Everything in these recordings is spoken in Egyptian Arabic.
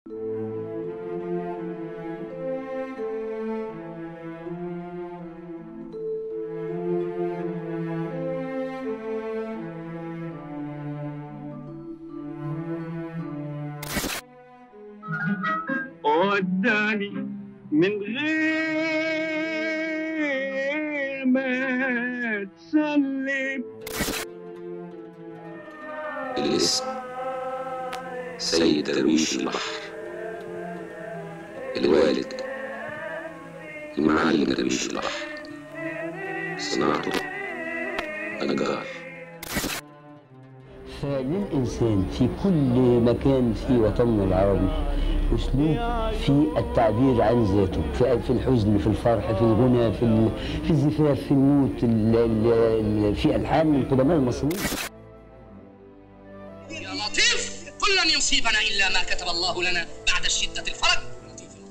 وداني من غير ما تسلم الاسم سيد درويش البحر الوالد المعلم درويش البحر صناعته النجار فللإنسان في كل مكان في وطننا العربي أسلوب في التعبير عن ذاته في في الحزن في الفرح في الغنى في ال- في الزفاف في الموت ال- ال- ال- في ألحان من قدماء المصريين يا لطيف قل لن يصيبنا إلا ما كتب الله لنا بعد الشدة الفرج لطيف لطيف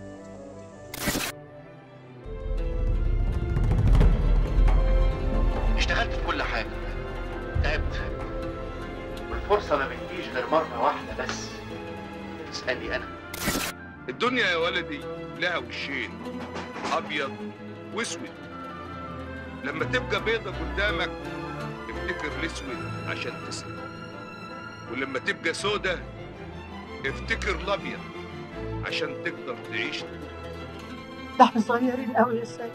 اشتغلت في كل حاجة تعبت والفرصة ما بتجيش غير مرة واحدة بس تسألني أنا الدنيا يا ولدي لها وشين ابيض واسود لما تبقى بيضة قدامك افتكر الاسود عشان تسلم ولما تبقى سودة افتكر الابيض عشان تقدر تعيش ده احنا صغيرين قوي يا سيد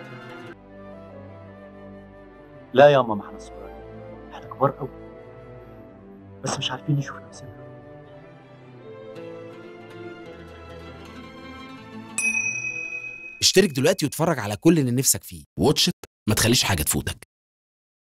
لا يا ماما احنا صغيرين احنا كبار قوي بس مش عارفين نشوف نفسنا اشترك دلوقتي واتفرج على كل اللي نفسك فيه واتش إت، ما تخليش حاجة تفوتك